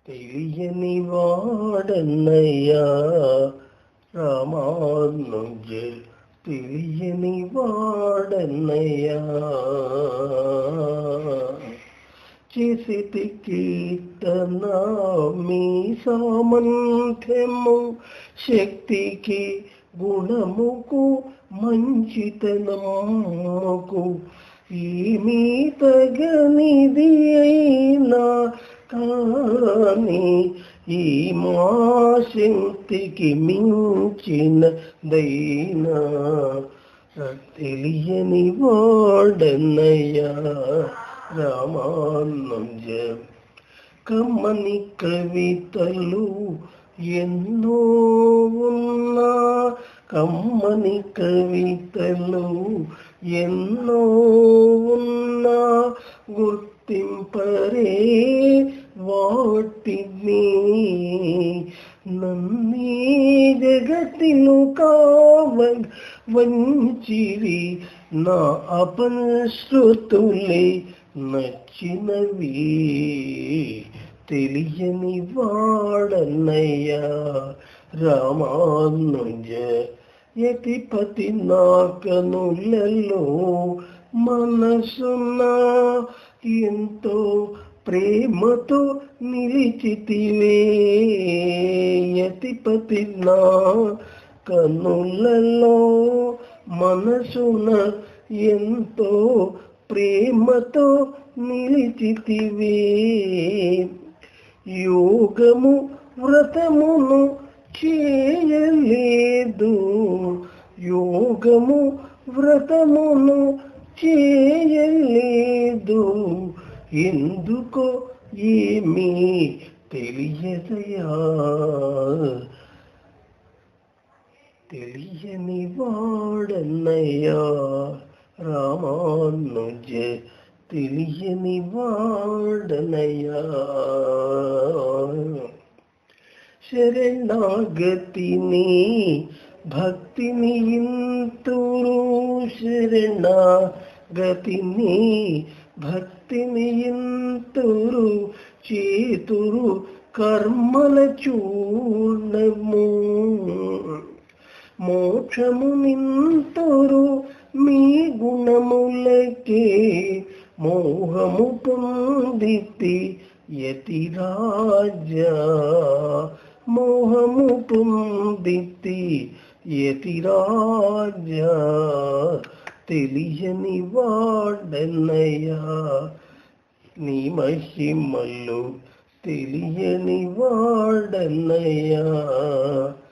తెలియని వాడన్నయ్యా రామానుజ తెలియని వాడన్నయ్యా చేసితి కీర్తన మీ సామంత్యము శక్తికి గుణముకు మంచితనముకు ఏమీ తగనిది అయినా కానీ ఈ మా శక్తికి మించిన దైనా తెలియని వాడన్నయ్యా రామానుజ కమ్మని కవితలు ఎన్నో ఉన్నా కమ్మని కవితలు ఎన్నో ఉన్నా గుర్తింపరే వాటిని నన్నీ జగతిను కావ వంచిరి నా అపశృతులే నచ్చినవి తెలియని వాడన్నయ్యా రామానుజ యతిపతి నా కనులలో మనసున ఎంతో ప్రేమతో నిలిచితివే యతిపతి నా కనులలో మనసున ఎంతో ప్రేమతో నిలిచితివే యోగము వ్రతమును చేయలేదు యోగము వ్రతమును చేయలేదు ఎందుకో ఏమీ తెలియదయా తెలియని వాడన్నయ్యా రామానుజ తెలియని వాడనయ్యా శరణాగతిని భక్తిని ఇంతురు శరణాగతిని భక్తిని ఇంతురు చేతురు కర్మల చూడము మోక్షము నింతురు మీ గుణములకే మోహము పొందితి యతి రాజా మోహము పొందితి యతి రాజా తెలియని వాడన్నయ్యా నీ మహిమలు తెలియని వాడన్నయ్యా